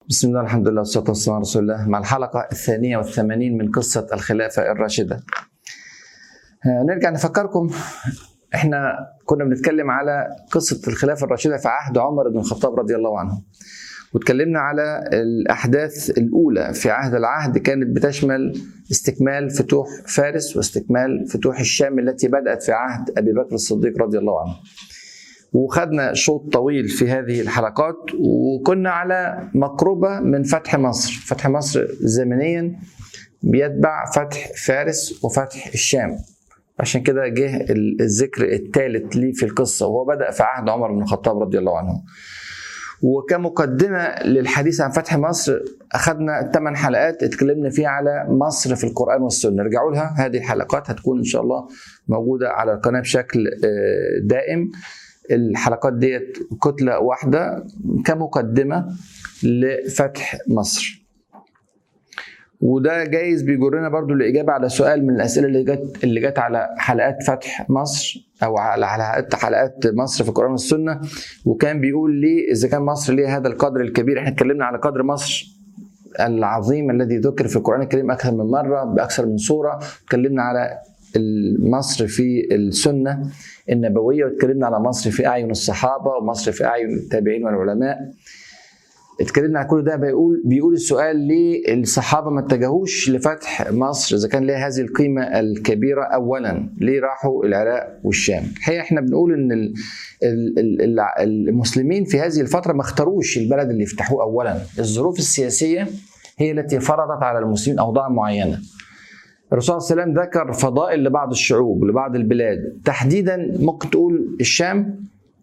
بسم الله الحمد لله والصلاة والسلام على رسول الله مع الحلقة الثانية والثمانين من قصة الخلافة الراشدة آه، نرجع نفكركم احنا كنا بنتكلم على قصة الخلافة الراشدة في عهد عمر بن الخطاب رضي الله عنه واتكلمنا على الأحداث الأولى في عهد العهد كانت بتشمل استكمال فتوح فارس واستكمال فتوح الشام التي بدأت في عهد أبي بكر الصديق رضي الله عنه وخدنا شوط طويل في هذه الحلقات وكنا على مقربة من فتح مصر فتح مصر زمنيا بيتبع فتح فارس وفتح الشام عشان كده جه الذكر الثالث ليه في القصة وهو بدأ في عهد عمر بن الخطاب رضي الله عنه وكمقدمة للحديث عن فتح مصر أخذنا ثمان حلقات اتكلمنا فيها على مصر في القرآن والسنة ارجعوا لها هذه الحلقات هتكون إن شاء الله موجودة على القناة بشكل دائم الحلقات ديت كتلة واحدة كمقدمة لفتح مصر وده جايز بيجرنا برضو الإجابة على سؤال من الأسئلة اللي جت اللي جت على حلقات فتح مصر أو على حلقات حلقات مصر في القرآن والسنة وكان بيقول ليه إذا كان مصر ليه هذا القدر الكبير إحنا اتكلمنا على قدر مصر العظيم الذي ذكر في القرآن الكريم أكثر من مرة بأكثر من سورة اتكلمنا على مصر في السنة النبوية واتكلمنا على مصر في أعين الصحابة ومصر في أعين التابعين والعلماء اتكلمنا على كل ده بيقول بيقول السؤال ليه الصحابة ما اتجهوش لفتح مصر إذا كان لها هذه القيمة الكبيرة أولا ليه راحوا العراق والشام الحقيقة احنا بنقول إن المسلمين في هذه الفترة ما اختاروش البلد اللي يفتحوه أولا الظروف السياسية هي التي فرضت على المسلمين أوضاع معينة الرسول صلى الله عليه وسلم ذكر فضائل لبعض الشعوب لبعض البلاد تحديدا ممكن تقول الشام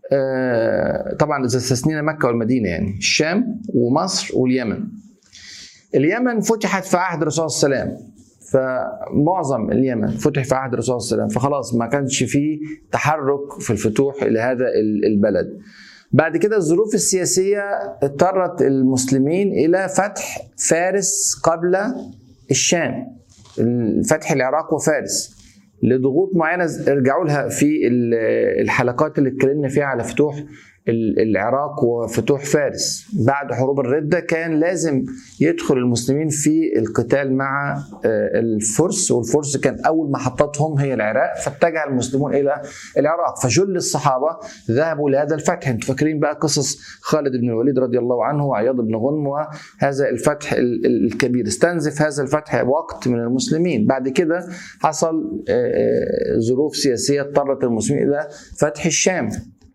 طبعا اذا استثنينا مكه والمدينه يعني الشام ومصر واليمن اليمن فتحت في عهد الرسول صلى الله عليه وسلم فمعظم اليمن فتح في عهد الرسول صلى الله عليه وسلم فخلاص ما كانش فيه تحرك في الفتوح لهذا البلد بعد كده الظروف السياسيه اضطرت المسلمين الى فتح فارس قبل الشام فتح العراق وفارس لضغوط معينه ارجعوا لها في الحلقات اللي اتكلمنا فيها على فتوح العراق وفتوح فارس بعد حروب الردة كان لازم يدخل المسلمين في القتال مع الفرس والفرس كان أول محطتهم هي العراق فاتجه المسلمون إلى العراق فجل الصحابة ذهبوا لهذا الفتح انتوا فاكرين بقى قصص خالد بن الوليد رضي الله عنه وعياض بن غنم وهذا الفتح الكبير استنزف هذا الفتح وقت من المسلمين بعد كده حصل ظروف سياسية اضطرت المسلمين إلى فتح الشام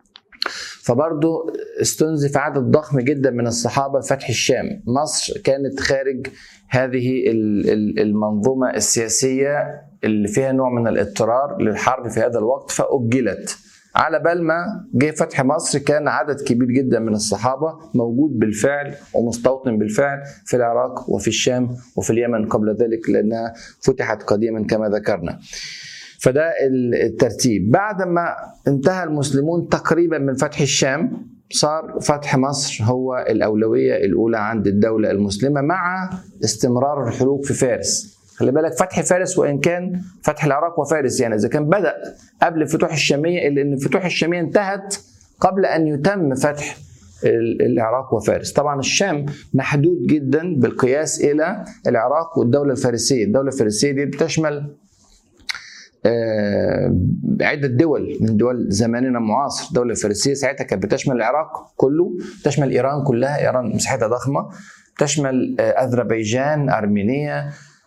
فبرضه استنزف عدد ضخم جدا من الصحابه فتح الشام مصر كانت خارج هذه المنظومه السياسيه اللي فيها نوع من الاضطرار للحرب في هذا الوقت فاجلت على بال ما جه فتح مصر كان عدد كبير جدا من الصحابه موجود بالفعل ومستوطن بالفعل في العراق وفي الشام وفي اليمن قبل ذلك لانها فتحت قديما كما ذكرنا. فده الترتيب بعد ما انتهى المسلمون تقريبا من فتح الشام صار فتح مصر هو الأولوية الأولى عند الدولة المسلمة مع استمرار الحروب في فارس خلي بالك فتح فارس وإن كان فتح العراق وفارس يعني إذا كان بدأ قبل الفتوح الشامية إلا أن الفتوح الشامية انتهت قبل أن يتم فتح العراق وفارس طبعا الشام محدود جدا بالقياس إلى العراق والدولة الفارسية الدولة الفارسية دي بتشمل عدة دول من دول زماننا المعاصر الدولة الفارسية ساعتها كانت بتشمل العراق كله تشمل إيران كلها إيران مساحتها ضخمة تشمل أذربيجان أرمينيا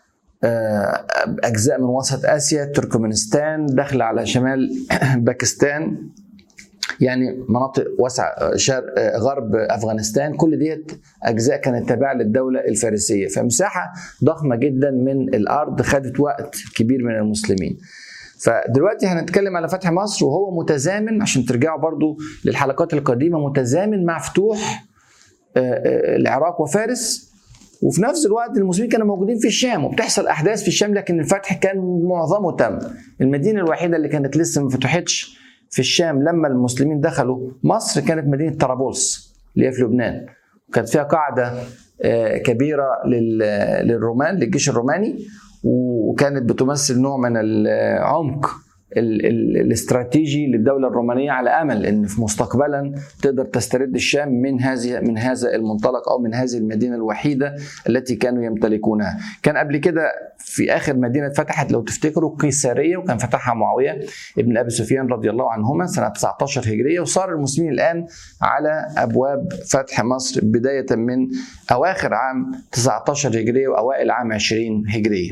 أجزاء من وسط آسيا تركمانستان داخل على شمال باكستان يعني مناطق واسعة شرق غرب أفغانستان كل ديت أجزاء كانت تابعة للدولة الفارسية فمساحة ضخمة جدا من الأرض خدت وقت كبير من المسلمين فدلوقتي هنتكلم على فتح مصر وهو متزامن عشان ترجعوا برضو للحلقات القديمة متزامن مع فتوح العراق وفارس وفي نفس الوقت المسلمين كانوا موجودين في الشام وبتحصل احداث في الشام لكن الفتح كان معظمه تم المدينه الوحيده اللي كانت لسه ما فتحتش في الشام لما المسلمين دخلوا مصر كانت مدينه طرابلس اللي هي في لبنان وكانت فيها قاعده كبيره للرومان للجيش الروماني وكانت بتمثل نوع من العمق ال ال الاستراتيجي للدوله الرومانيه على امل ان في مستقبلا تقدر تسترد الشام من هذه من هذا المنطلق او من هذه المدينه الوحيده التي كانوا يمتلكونها. كان قبل كده في اخر مدينه فتحت لو تفتكروا قيساريه وكان فتحها معاويه ابن ابي سفيان رضي الله عنهما سنه 19 هجريه وصار المسلمين الان على ابواب فتح مصر بدايه من اواخر عام 19 هجريه واوائل عام 20 هجريه.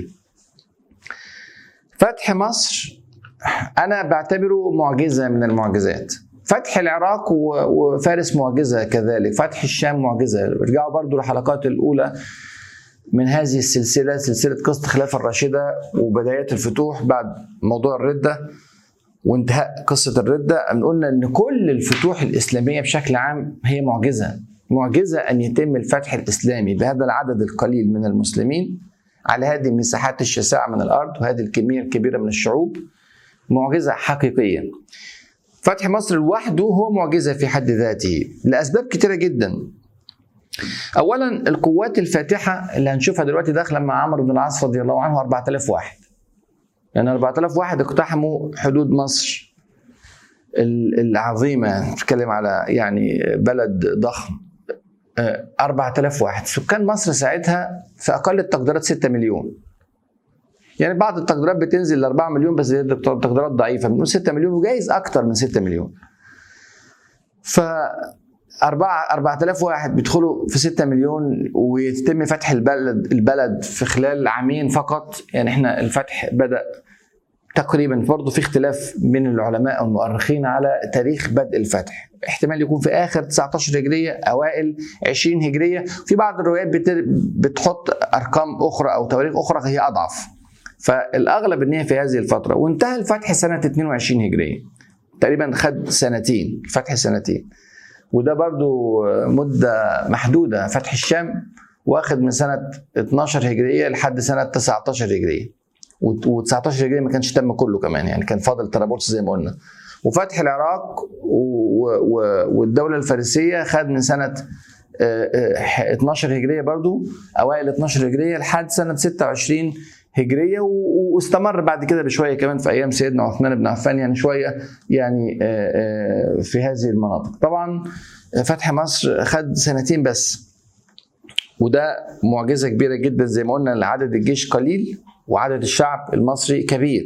فتح مصر انا بعتبره معجزه من المعجزات فتح العراق وفارس معجزه كذلك فتح الشام معجزه ارجعوا برضو للحلقات الاولى من هذه السلسله سلسله قصه الخلافه الراشده وبدايات الفتوح بعد موضوع الرده وانتهاء قصه الرده ان قلنا ان كل الفتوح الاسلاميه بشكل عام هي معجزه معجزه ان يتم الفتح الاسلامي بهذا العدد القليل من المسلمين على هذه المساحات الشاسعه من الارض وهذه الكميه الكبيره من الشعوب معجزه حقيقيه. فتح مصر لوحده هو معجزه في حد ذاته لاسباب كثيره جدا. اولا القوات الفاتحه اللي هنشوفها دلوقتي داخله مع عمرو بن العاص رضي الله عنه 4000 واحد. يعني 4000 واحد اقتحموا حدود مصر العظيمه نتكلم على يعني بلد ضخم 4000 واحد سكان مصر ساعتها في اقل التقديرات 6 مليون يعني بعض التقديرات بتنزل ل 4 مليون بس دي تقديرات ضعيفه بنقول 6 مليون وجايز اكتر من 6 مليون ف 4 4000 واحد بيدخلوا في 6 مليون ويتم فتح البلد البلد في خلال عامين فقط يعني احنا الفتح بدا تقريبا برضه في اختلاف بين العلماء والمؤرخين على تاريخ بدء الفتح احتمال يكون في اخر 19 هجريه اوائل 20 هجريه في بعض الروايات بتحط ارقام اخرى او تواريخ اخرى هي اضعف فالاغلب ان هي في هذه الفتره وانتهى الفتح سنه 22 هجريه تقريبا خد سنتين الفتح سنتين وده برضو مده محدوده فتح الشام واخد من سنه 12 هجريه لحد سنه 19 هجريه و19 هجريه ما كانش تم كله كمان يعني كان فاضل طرابلس زي ما قلنا وفتح العراق والدوله الفارسيه خد من سنه 12 هجريه برضو اوائل 12 هجريه لحد سنه 26 هجريه واستمر بعد كده بشويه كمان في ايام سيدنا عثمان بن عفان يعني شويه يعني في هذه المناطق طبعا فتح مصر خد سنتين بس وده معجزه كبيره جدا زي ما قلنا عدد الجيش قليل وعدد الشعب المصري كبير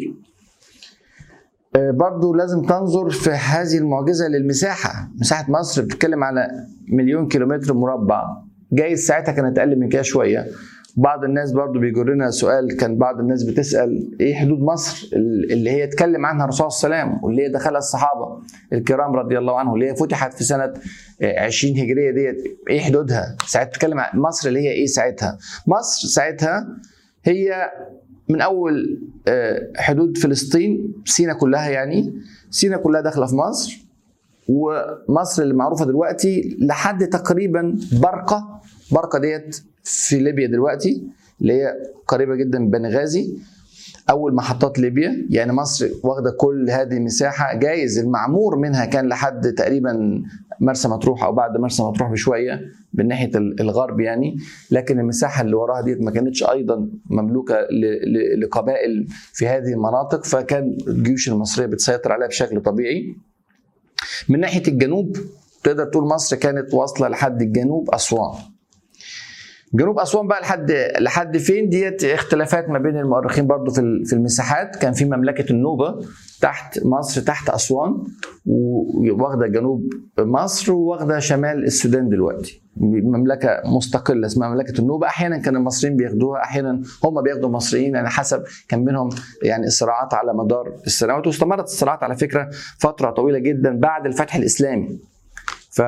برضو لازم تنظر في هذه المعجزة للمساحة مساحة مصر بتتكلم على مليون كيلومتر مربع جايز ساعتها كانت أقل من كده شوية بعض الناس برضو بيجرنا سؤال كان بعض الناس بتسأل ايه حدود مصر اللي هي اتكلم عنها الرسول صلى الله عليه وسلم واللي هي دخلها الصحابة الكرام رضي الله عنهم اللي هي فتحت في سنة 20 هجرية ديت ايه حدودها ساعتها تتكلم عن مصر اللي هي ايه ساعتها مصر ساعتها هي من اول حدود فلسطين سينا كلها يعني سينا كلها داخله في مصر ومصر اللي معروفه دلوقتي لحد تقريبا برقه برقه ديت في ليبيا دلوقتي اللي هي قريبه جدا من بنغازي اول محطات ليبيا يعني مصر واخده كل هذه المساحه جايز المعمور منها كان لحد تقريبا مرسى مطروح او بعد مرسى مطروح بشويه من ناحيه الغرب يعني لكن المساحه اللي وراها ديت ما كانتش ايضا مملوكه لقبائل في هذه المناطق فكان الجيوش المصريه بتسيطر عليها بشكل طبيعي من ناحيه الجنوب تقدر تقول مصر كانت واصله لحد الجنوب اسوان جنوب اسوان بقى لحد لحد فين ديت اختلافات ما بين المؤرخين برضو في في المساحات كان في مملكه النوبه تحت مصر تحت اسوان واخده جنوب مصر واخده شمال السودان دلوقتي مملكه مستقله اسمها مملكه النوبه احيانا كان المصريين بياخدوها احيانا هم بياخدوا المصريين يعني حسب كان بينهم يعني صراعات على مدار السنوات واستمرت الصراعات على فكره فتره طويله جدا بعد الفتح الاسلامي ف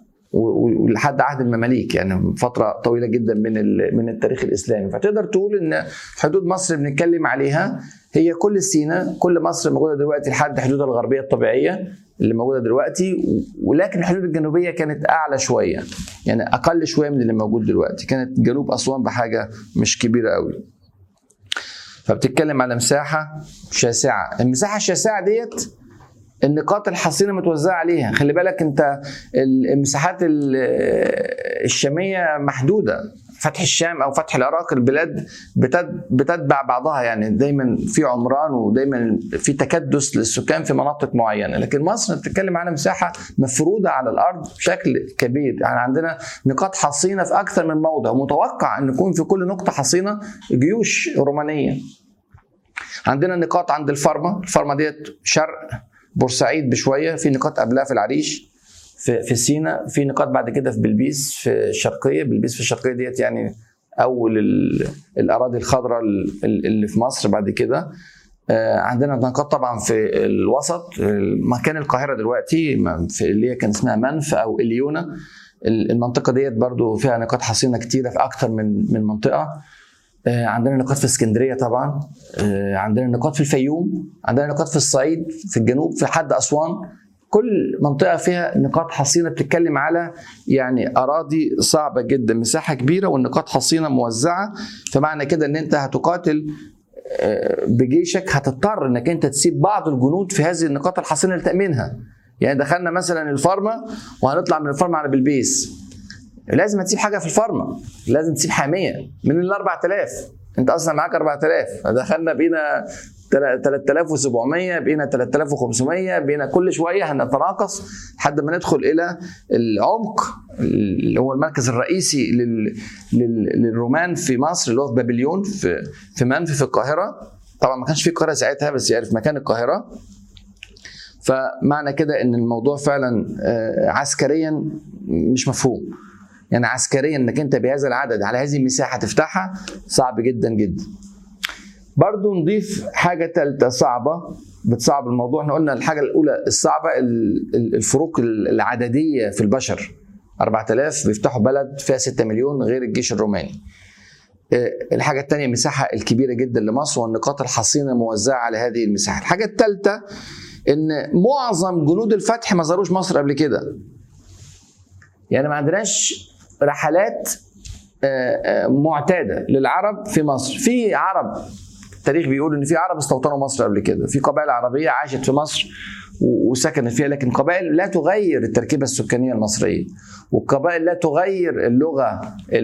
ولحد عهد المماليك يعني فتره طويله جدا من من التاريخ الاسلامي فتقدر تقول ان حدود مصر بنتكلم عليها هي كل سينا كل مصر موجوده دلوقتي لحد حدودها الغربيه الطبيعيه اللي موجوده دلوقتي ولكن الحدود الجنوبيه كانت اعلى شويه يعني اقل شويه من اللي موجود دلوقتي كانت جنوب اسوان بحاجه مش كبيره قوي فبتتكلم على مساحه شاسعه المساحه الشاسعه ديت النقاط الحصينه متوزعه عليها خلي بالك انت المساحات الشاميه محدوده فتح الشام او فتح العراق البلاد بتتبع بعضها يعني دايما في عمران ودايما في تكدس للسكان في مناطق معينه لكن مصر بتتكلم على مساحه مفروده على الارض بشكل كبير يعني عندنا نقاط حصينه في اكثر من موضع ومتوقع ان يكون في كل نقطه حصينه جيوش رومانيه عندنا نقاط عند الفرما الفرما ديت شرق بورسعيد بشويه في نقاط قبلها في العريش في في سينا في نقاط بعد كده في بلبيس في الشرقيه بلبيس في الشرقيه ديت يعني اول الاراضي الخضراء اللي في مصر بعد كده آه، عندنا نقاط طبعا في الوسط مكان القاهره دلوقتي في اللي هي كان اسمها منف او اليونا المنطقه ديت برضو فيها نقاط حصينه كتيره في اكتر من من منطقه آه، عندنا نقاط في اسكندريه طبعا آه، عندنا نقاط في الفيوم عندنا نقاط في الصعيد في الجنوب في حد اسوان كل منطقه فيها نقاط حصينه بتتكلم على يعني اراضي صعبه جدا مساحه كبيره والنقاط حصينه موزعه فمعنى كده ان انت هتقاتل آه، بجيشك هتضطر انك انت تسيب بعض الجنود في هذه النقاط الحصينه لتامينها يعني دخلنا مثلا الفارما وهنطلع من الفارما على بلبيس لازم تسيب حاجه في الفارما لازم تسيب حاميه من ال 4000 انت اصلا معاك 4000 دخلنا بينا 3700 بقينا 3500 بقينا كل شويه هنتناقص لحد ما ندخل الى العمق اللي هو المركز الرئيسي لل... لل... للرومان في مصر اللي هو في بابليون في في منفي في القاهره طبعا ما كانش في القاهره ساعتها بس يعني في مكان القاهره فمعنى كده ان الموضوع فعلا آه، عسكريا مش مفهوم يعني عسكريا انك انت بهذا العدد على هذه المساحه تفتحها صعب جدا جدا برضو نضيف حاجه ثالثه صعبه بتصعب الموضوع احنا قلنا الحاجه الاولى الصعبه الفروق العدديه في البشر 4000 بيفتحوا بلد فيها 6 مليون غير الجيش الروماني آه، الحاجة الثانية المساحة الكبيرة جدا لمصر والنقاط الحصينة موزعة على هذه المساحة الحاجة الثالثة ان معظم جنود الفتح ما زاروش مصر قبل كده يعني ما عندناش رحلات آه، آه، معتاده للعرب في مصر في عرب التاريخ بيقول ان في عرب استوطنوا مصر قبل كده في قبائل عربيه عاشت في مصر وسكنت فيها لكن قبائل لا تغير التركيبه السكانيه المصريه وقبائل لا تغير اللغه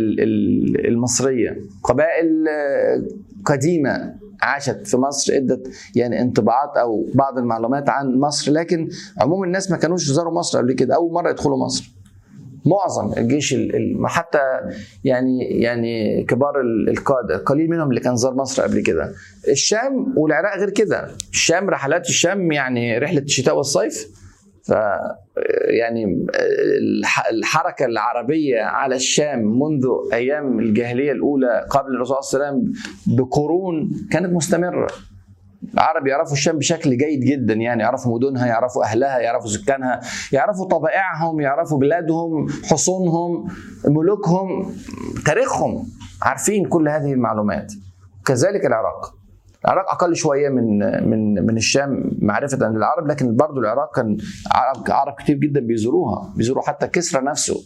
المصريه قبائل آه، قديمه عاشت في مصر ادت يعني انطباعات او بعض المعلومات عن مصر لكن عموم الناس ما كانوش زاروا مصر قبل كده اول مره يدخلوا مصر معظم الجيش حتى يعني يعني كبار القاده قليل منهم اللي كان زار مصر قبل كده الشام والعراق غير كده الشام رحلات الشام يعني رحله الشتاء والصيف ف يعني الحركه العربيه على الشام منذ ايام الجاهليه الاولى قبل الرسول صلى الله عليه وسلم بقرون كانت مستمره العرب يعرفوا الشام بشكل جيد جدا يعني يعرفوا مدنها يعرفوا اهلها يعرفوا سكانها يعرفوا طبائعهم يعرفوا بلادهم حصونهم ملوكهم تاريخهم عارفين كل هذه المعلومات كذلك العراق العراق اقل شويه من من من الشام معرفه للعرب لكن برضه العراق كان عرب عرب كتير جدا بيزوروها بيزوروا حتى كسرى نفسه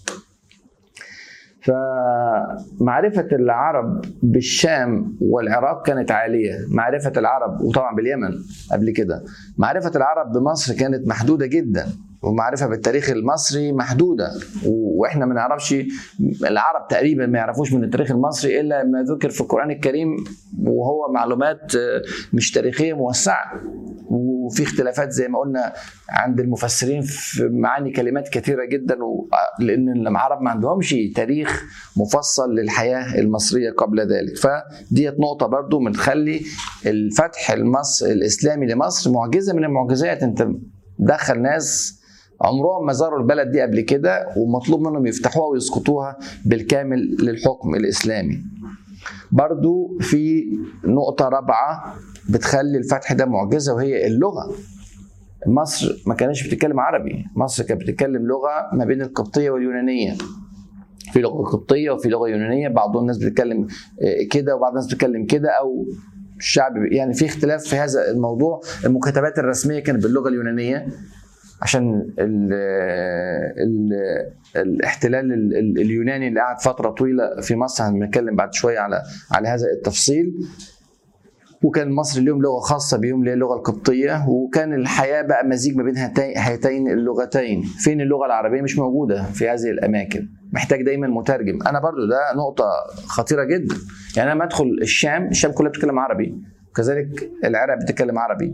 فمعرفة العرب بالشام والعراق كانت عالية معرفة العرب وطبعا باليمن قبل كده معرفة العرب بمصر كانت محدودة جدا ومعرفة بالتاريخ المصري محدودة واحنا ما نعرفش العرب تقريبا ما يعرفوش من التاريخ المصري الا ما ذكر في القرآن الكريم وهو معلومات مش تاريخية موسعة وفي اختلافات زي ما قلنا عند المفسرين في معاني كلمات كثيره جدا لان العرب ما عندهمش تاريخ مفصل للحياه المصريه قبل ذلك فديت نقطه برضو من تخلي الفتح المصر الاسلامي لمصر معجزه من المعجزات انت دخل ناس عمرهم ما زاروا البلد دي قبل كده ومطلوب منهم يفتحوها ويسقطوها بالكامل للحكم الاسلامي برضو في نقطة رابعة بتخلي الفتح ده معجزة وهي اللغة مصر ما كانتش بتتكلم عربي مصر كانت بتتكلم لغة ما بين القبطية واليونانية في لغة قبطية وفي لغة يونانية بعض الناس بتتكلم آه، كده وبعض الناس بتتكلم كده أو الشعب يعني في اختلاف في هذا الموضوع المكاتبات الرسمية كانت باللغة اليونانية عشان ال ال الاحتلال اليوناني اللي قعد فتره طويله في مصر هنتكلم بعد شويه على على هذا التفصيل وكان مصر لهم لغه خاصه بيهم اللي هي اللغه القبطيه وكان الحياه بقى مزيج ما بين هاتي- هاتين اللغتين فين اللغه العربيه مش موجوده في هذه الاماكن محتاج دايما مترجم انا برضو ده نقطه خطيره جدا يعني انا لما ادخل الشام الشام كلها بتتكلم عربي وكذلك العراق بتتكلم عربي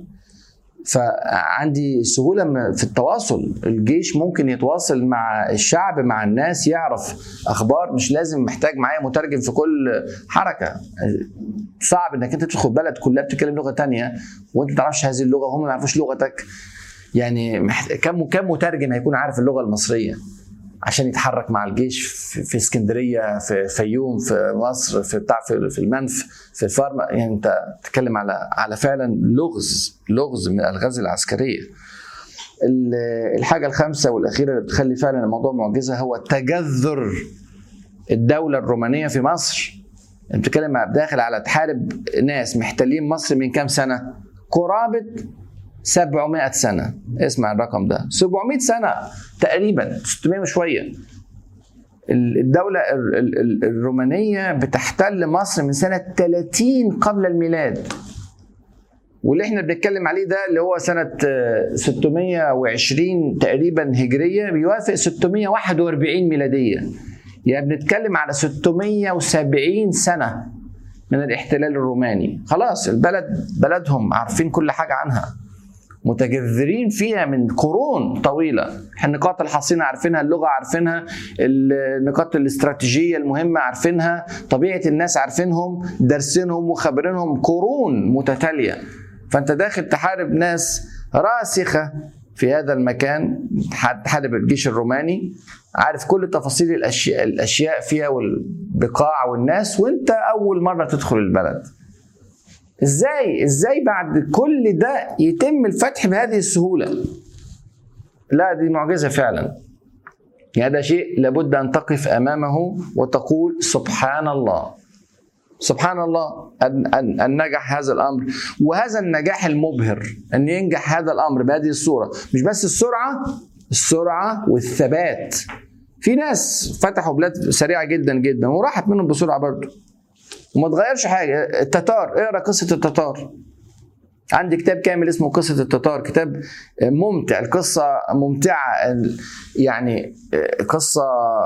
فعندي سهولة م- في التواصل الجيش ممكن يتواصل مع الشعب مع الناس يعرف أخبار مش لازم محتاج معايا مترجم في كل حركة صعب انك انت تدخل بلد كلها بتتكلم لغة تانية وانت ما تعرفش هذه اللغة وهم ما يعرفوش لغتك يعني محت... كم كم مترجم هيكون عارف اللغة المصرية عشان يتحرك مع الجيش في, في اسكندريه في فيوم في مصر في بتاع في, في المنف في الفارما يعني انت تتكلم على على فعلا لغز لغز من الالغاز العسكريه ال- الحاجه الخامسه والاخيره اللي بتخلي فعلا الموضوع معجزه هو تجذر الدوله الرومانيه في مصر انت بتتكلم على- داخل على تحارب ناس محتلين مصر من كام سنه قرابه 700 سنة اسمع الرقم ده 700 سنة تقريبا 600 وشوية ال- الدولة ال- ال- ال- الرومانية بتحتل مصر من سنة 30 قبل الميلاد واللي احنا بنتكلم عليه ده اللي هو سنة آه، 620 تقريبا هجرية بيوافق 641 ميلادية يعني بنتكلم على 670 سنة من الاحتلال الروماني خلاص البلد بلدهم عارفين كل حاجة عنها متجذرين فيها من قرون طويلة النقاط الحصينة عارفينها اللغة عارفينها النقاط الاستراتيجية المهمة عارفينها طبيعة الناس عارفينهم دارسينهم وخبرينهم قرون متتالية فأنت داخل تحارب ناس راسخة في هذا المكان تحارب الجيش الروماني عارف كل تفاصيل الأشياء, الأشياء فيها والبقاع والناس وانت أول مرة تدخل البلد ازاي ازاي بعد كل ده يتم الفتح بهذه السهوله لا دي معجزه فعلا يعني ده شيء لابد ان تقف امامه وتقول سبحان الله سبحان الله ان ان ان نجح هذا الامر وهذا النجاح المبهر ان ينجح هذا الامر بهذه الصوره مش بس السرعه السرعه والثبات في ناس فتحوا بلاد سريعه جدا جدا وراحت منهم بسرعه برضه وما تغيرش حاجه التتار اقرا قصه التتار عندي كتاب كامل اسمه قصة التتار كتاب ممتع القصة ممتعة يعني قصة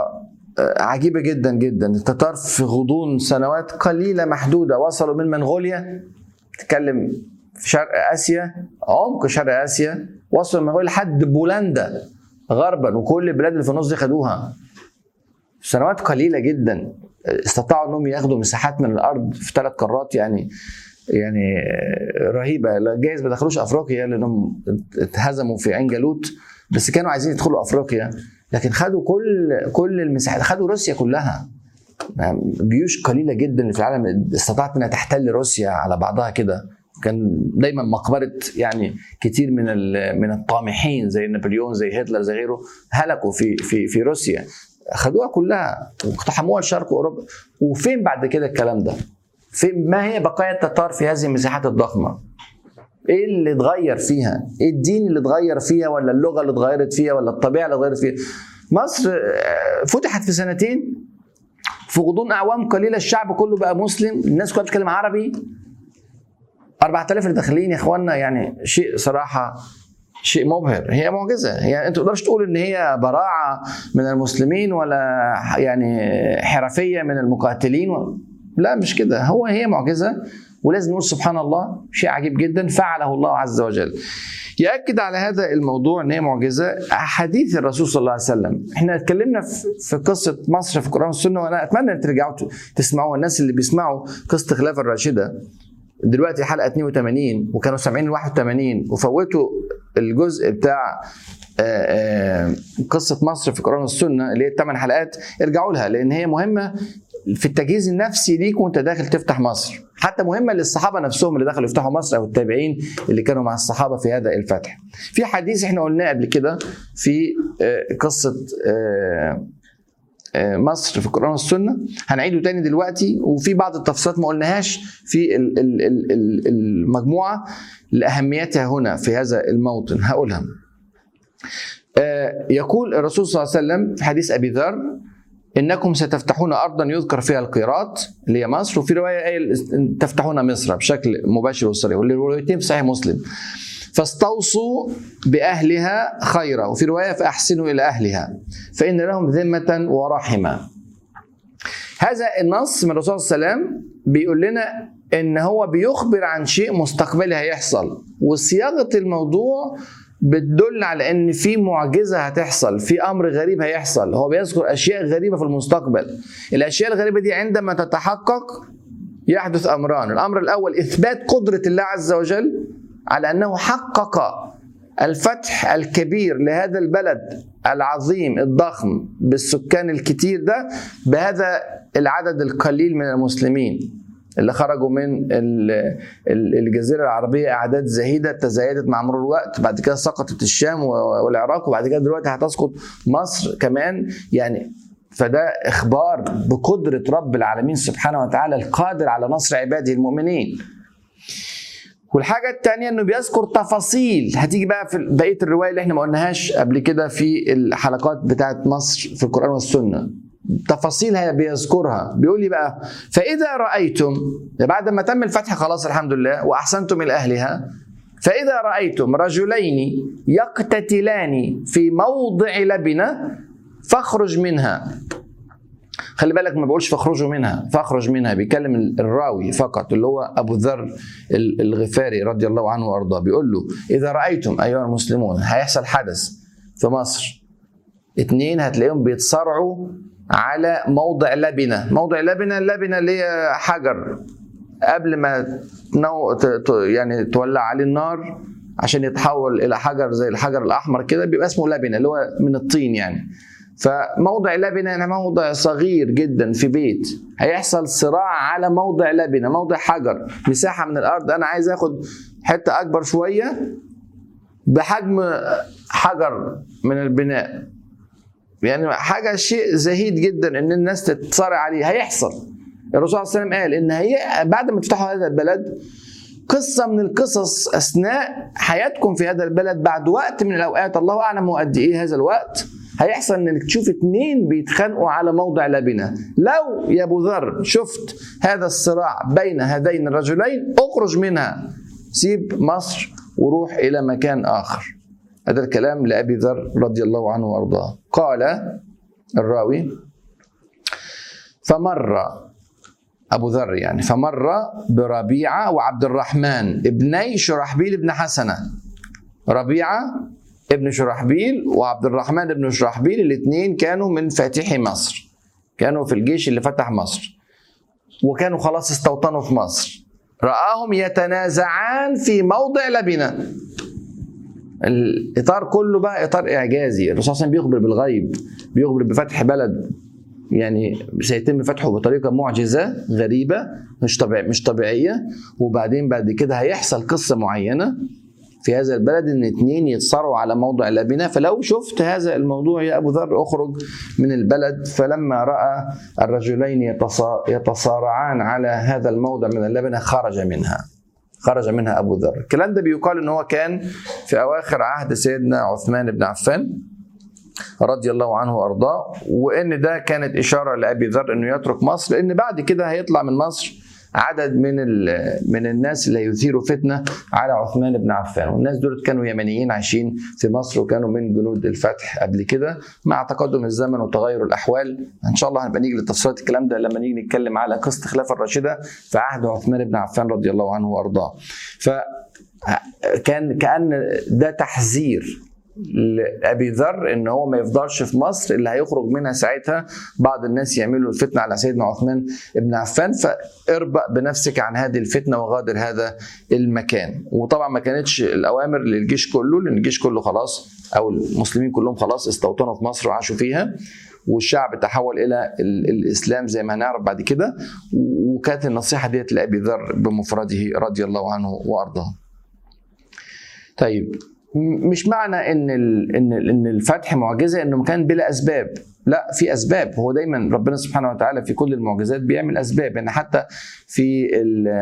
عجيبة جدا جدا التتار في غضون سنوات قليلة محدودة وصلوا من منغوليا تتكلم في شرق آسيا عمق شرق آسيا وصلوا من منغوليا لحد بولندا غربا وكل البلاد اللي في النص دي خدوها سنوات قليلة جدا استطاعوا انهم ياخدوا مساحات من الارض في ثلاث قارات يعني يعني رهيبه جايز ما دخلوش افريقيا لانهم اتهزموا في عين جالوت بس كانوا عايزين يدخلوا افريقيا لكن خدوا كل كل المساحات خدوا روسيا كلها جيوش قليله جدا اللي في العالم استطاعت انها تحتل روسيا على بعضها كده كان دايما مقبره يعني كتير من من الطامحين زي نابليون زي هتلر زي غيره هلكوا في في في روسيا خدوها كلها واقتحموها لشرق اوروبا وفين بعد كده الكلام ده؟ فين ما هي بقايا التتار في هذه المساحات الضخمه؟ ايه اللي اتغير فيها؟ ايه الدين اللي اتغير فيها ولا اللغه اللي اتغيرت فيها ولا الطبيعه اللي اتغيرت فيها؟ مصر فتحت في سنتين في غضون اعوام قليله الشعب كله بقى مسلم الناس كلها بتتكلم عربي 4000 اللي داخلين يا اخوانا يعني شيء صراحه شيء مبهر هي معجزه هي انت ما تقدرش تقول ان هي براعه من المسلمين ولا يعني حرفيه من المقاتلين و... لا مش كده هو هي معجزه ولازم نقول سبحان الله شيء عجيب جدا فعله الله عز وجل ياكد على هذا الموضوع ان هي معجزه احاديث الرسول صلى الله عليه وسلم احنا اتكلمنا في قصه مصر في القران والسنه وانا اتمنى ان ترجعوا تسمعوا الناس اللي بيسمعوا قصه الخلافه الراشده دلوقتي حلقه 82 وكانوا سامعين ال 81 وفوتوا الجزء بتاع قصه مصر في القران والسنه اللي هي الثمان حلقات ارجعوا لها لان هي مهمه في التجهيز النفسي ليك وانت داخل تفتح مصر حتى مهمه للصحابه نفسهم اللي دخلوا يفتحوا مصر او التابعين اللي كانوا مع الصحابه في هذا الفتح في حديث احنا قلناه قبل كده في قصه مصر في القرآن والسنة هنعيده تاني دلوقتي وفي بعض التفصيلات ما قلناهاش في المجموعة لأهميتها هنا في هذا الموطن هقولها يقول الرسول صلى الله عليه وسلم في حديث أبي ذر انكم ستفتحون ارضا يذكر فيها القيراط اللي هي مصر وفي روايه قايل تفتحون مصر بشكل مباشر وصريح والروايتين في صحيح مسلم فاستوصوا باهلها خيرا وفي روايه فاحسنوا الى اهلها فان لهم ذمه ورحمه هذا النص من الرسول صلى الله عليه وسلم بيقول لنا ان هو بيخبر عن شيء مستقبلي هيحصل وصياغه الموضوع بتدل على ان في معجزه هتحصل في امر غريب هيحصل هو بيذكر اشياء غريبه في المستقبل الاشياء الغريبه دي عندما تتحقق يحدث امران الامر الاول اثبات قدره الله عز وجل على انه حقق الفتح الكبير لهذا البلد العظيم الضخم بالسكان الكتير ده بهذا العدد القليل من المسلمين اللي خرجوا من الجزيره العربيه اعداد زهيده تزايدت مع مرور الوقت بعد كده سقطت الشام والعراق وبعد كده دلوقتي هتسقط مصر كمان يعني فده اخبار بقدره رب العالمين سبحانه وتعالى القادر على نصر عباده المؤمنين والحاجة الثانية انه بيذكر تفاصيل هتيجي بقى في بقية الرواية اللي احنا ما قلناهاش قبل كده في الحلقات بتاعت مصر في القرآن والسنة تفاصيل بيذكرها بيقول لي بقى فإذا رأيتم بعد ما تم الفتح خلاص الحمد لله وأحسنتم إلى أهلها فإذا رأيتم رجلين يقتتلان في موضع لبنة فاخرج منها خلي بالك ما بقولش فاخرجوا منها فاخرج منها بيكلم الراوي فقط اللي هو ابو ذر الغفاري رضي الله عنه وارضاه بيقول له اذا رايتم ايها المسلمون هيحصل حدث في مصر اتنين هتلاقيهم بيتصارعوا على موضع لبنه موضع لبنه اللبنه اللي هي حجر قبل ما تنو... يعني تولع عليه النار عشان يتحول الى حجر زي الحجر الاحمر كده بيبقى اسمه لبنه اللي هو من الطين يعني فموضع لبنه يعني موضع صغير جدا في بيت هيحصل صراع على موضع لبنه موضع حجر مساحه من الارض انا عايز اخد حته اكبر شويه بحجم حجر من البناء يعني حاجه شيء زهيد جدا ان الناس تتصارع عليه هيحصل الرسول صلى الله عليه وسلم قال ان هي بعد ما تفتحوا هذا البلد قصة من القصص أثناء حياتكم في هذا البلد بعد وقت من الأوقات الله أعلم قد إيه هذا الوقت هيحصل انك تشوف اتنين بيتخانقوا على موضع لبنه لو يا ابو ذر شفت هذا الصراع بين هذين الرجلين اخرج منها سيب مصر وروح الى مكان اخر هذا الكلام لابي ذر رضي الله عنه وارضاه قال الراوي فمر ابو ذر يعني فمر بربيعه وعبد الرحمن ابني شرحبيل بن حسنه ربيعه ابن شرحبيل وعبد الرحمن بن شرحبيل الاثنين كانوا من فاتحي مصر كانوا في الجيش اللي فتح مصر وكانوا خلاص استوطنوا في مصر رآهم يتنازعان في موضع لبنة الإطار كله بقى إطار إعجازي الرسول صلى الله عليه وسلم بيخبر بالغيب بيخبر بفتح بلد يعني سيتم فتحه بطريقة معجزة غريبة مش طبيعية مش طبيعية وبعدين بعد كده هيحصل قصة معينة في هذا البلد ان اثنين يتصارعوا على موضع اللبنه فلو شفت هذا الموضوع يا ابو ذر اخرج من البلد فلما راى الرجلين يتصارعان على هذا الموضع من اللبنه خرج منها خرج منها ابو ذر الكلام ده بيقال ان هو كان في اواخر عهد سيدنا عثمان بن عفان رضي الله عنه وارضاه وان ده كانت اشاره لابي ذر انه يترك مصر لان بعد كده هيطلع من مصر عدد من من الناس اللي يثيروا فتنه على عثمان بن عفان والناس دول كانوا يمنيين عايشين في مصر وكانوا من جنود الفتح قبل كده مع تقدم الزمن وتغير الاحوال ان شاء الله هنبقى نيجي لتفصيلات الكلام ده لما نيجي نتكلم على قصه الخلافه الراشده في عهد عثمان بن عفان رضي الله عنه وارضاه ف كان كان ده تحذير لابي ذر ان هو ما يفضلش في مصر اللي هيخرج منها ساعتها بعض الناس يعملوا الفتنه على سيدنا عثمان بن عفان فاربأ بنفسك عن هذه الفتنه وغادر هذا المكان وطبعا ما كانتش الاوامر للجيش كله لان الجيش كله خلاص او المسلمين كلهم خلاص استوطنوا في مصر وعاشوا فيها والشعب تحول الى الاسلام زي ما هنعرف بعد كده وكانت النصيحه ديت لابي ذر بمفرده رضي الله عنه وارضاه. طيب مش معنى ان ان ان الفتح معجزه انه كان بلا اسباب لا في اسباب هو دايما ربنا سبحانه وتعالى في كل المعجزات بيعمل اسباب يعني حتى في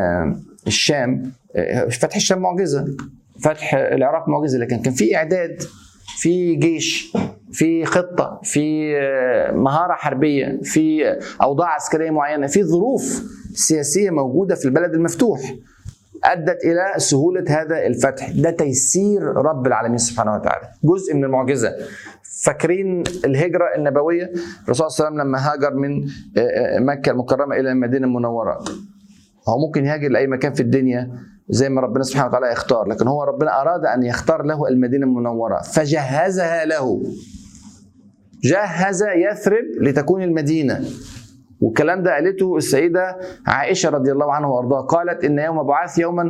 الشام فتح الشام معجزه فتح العراق معجزه لكن كان في اعداد في جيش في خطه في مهاره حربيه في اوضاع عسكريه معينه في ظروف سياسيه موجوده في البلد المفتوح ادت الى سهوله هذا الفتح ده تيسير رب العالمين سبحانه وتعالى جزء من المعجزه فاكرين الهجره النبويه الرسول صلى الله عليه وسلم لما هاجر من مكه المكرمه الى المدينه المنوره هو ممكن يهاجر لاي مكان في الدنيا زي ما ربنا سبحانه وتعالى يختار لكن هو ربنا اراد ان يختار له المدينه المنوره فجهزها له جهز يثرب لتكون المدينه والكلام ده قالته السيده عائشه رضي الله عنها وارضاها قالت ان يوم بعث يوما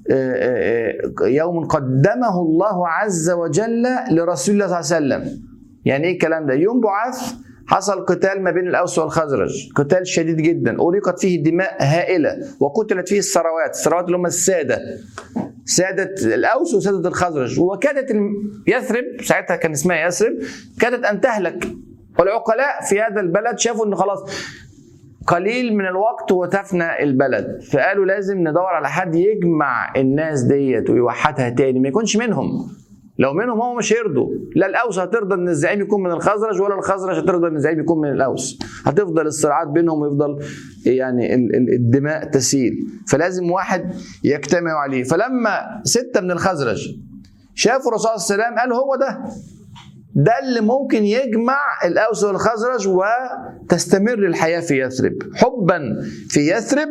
يوم قدمه الله عز وجل لرسول الله صلى الله عليه وسلم يعني ايه الكلام ده يوم بعث حصل قتال ما بين الاوس والخزرج قتال شديد جدا اريقت فيه دماء هائله وقتلت فيه الثروات الثروات اللي هم الساده سادة الأوس وسادة الخزرج وكادت يثرب ساعتها كان اسمها يثرب كادت أن تهلك والعقلاء في هذا البلد شافوا أن خلاص قليل من الوقت وتفنى البلد فقالوا لازم ندور على حد يجمع الناس ديت ويوحدها تاني ما يكونش منهم لو منهم هم مش هيرضوا لا الاوس هترضى ان الزعيم يكون من الخزرج ولا الخزرج هترضى ان الزعيم يكون من الاوس هتفضل الصراعات بينهم ويفضل يعني الدماء تسيل فلازم واحد يجتمعوا عليه فلما ستة من الخزرج شافوا الرسول صلى الله عليه وسلم قالوا هو ده ده اللي ممكن يجمع الاوس والخزرج وتستمر الحياه في يثرب حبا في يثرب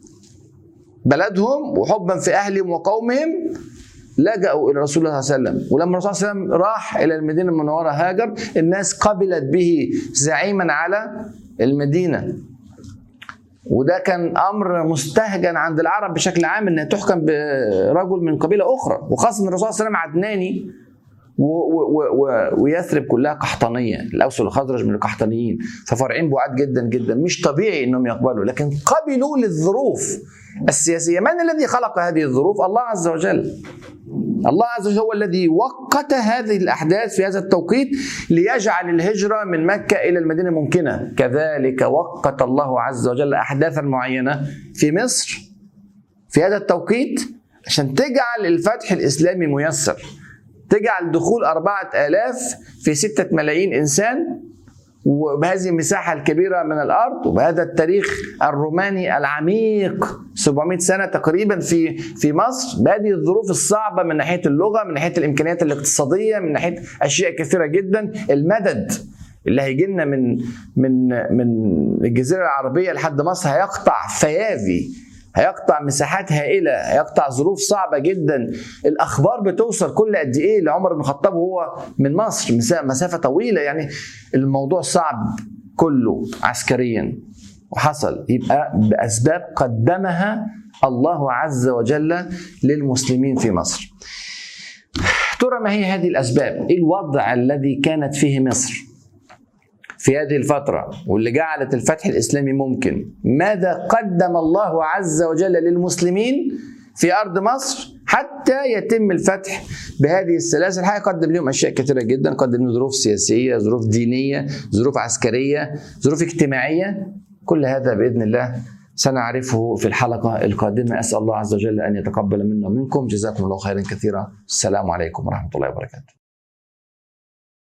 بلدهم وحبا في اهلهم وقومهم لجأوا الى رسول الله صلى الله عليه وسلم ولما الرسول صلى الله عليه وسلم راح الى المدينه المنوره هاجر الناس قبلت به زعيما على المدينه وده كان امر مستهجن عند العرب بشكل عام انها تحكم برجل من قبيله اخرى وخاصه ان الرسول صلى الله عليه وسلم عدناني ويثرب كلها قحطانيه الاوس والخزرج من القحطانيين ففرعين بعاد جدا جدا مش طبيعي انهم يقبلوا لكن قبلوا للظروف السياسيه من الذي خلق هذه الظروف الله عز وجل الله عز وجل هو الذي وقت هذه الاحداث في هذا التوقيت ليجعل الهجره من مكه الى المدينه ممكنه كذلك وقت الله عز وجل احداثا معينه في مصر في هذا التوقيت عشان تجعل الفتح الاسلامي ميسر تجعل دخول أربعة آلاف في ستة ملايين إنسان وبهذه المساحة الكبيرة من الأرض وبهذا التاريخ الروماني العميق 700 سنة تقريبا في في مصر بهذه الظروف الصعبة من ناحية اللغة من ناحية الإمكانيات الاقتصادية من ناحية أشياء كثيرة جدا المدد اللي هيجي لنا من من من الجزيرة العربية لحد مصر هيقطع فيافي هيقطع مساحات هائله هيقطع ظروف صعبه جدا الاخبار بتوصل كل قد ايه لعمر بن الخطاب وهو من مصر مسافه طويله يعني الموضوع صعب كله عسكريا وحصل يبقى باسباب قدمها الله عز وجل للمسلمين في مصر ترى ما هي هذه الاسباب ايه الوضع الذي كانت فيه مصر في هذه الفترة واللي جعلت الفتح الإسلامي ممكن ماذا قدم الله عز وجل للمسلمين في أرض مصر حتى يتم الفتح بهذه السلاسل هيقدم لهم أشياء كثيرة جدا قدم لهم ظروف سياسية ظروف دينية ظروف عسكرية ظروف اجتماعية كل هذا بإذن الله سنعرفه في الحلقة القادمة أسأل الله عز وجل أن يتقبل منا ومنكم جزاكم الله خيرا كثيرا السلام عليكم ورحمة الله وبركاته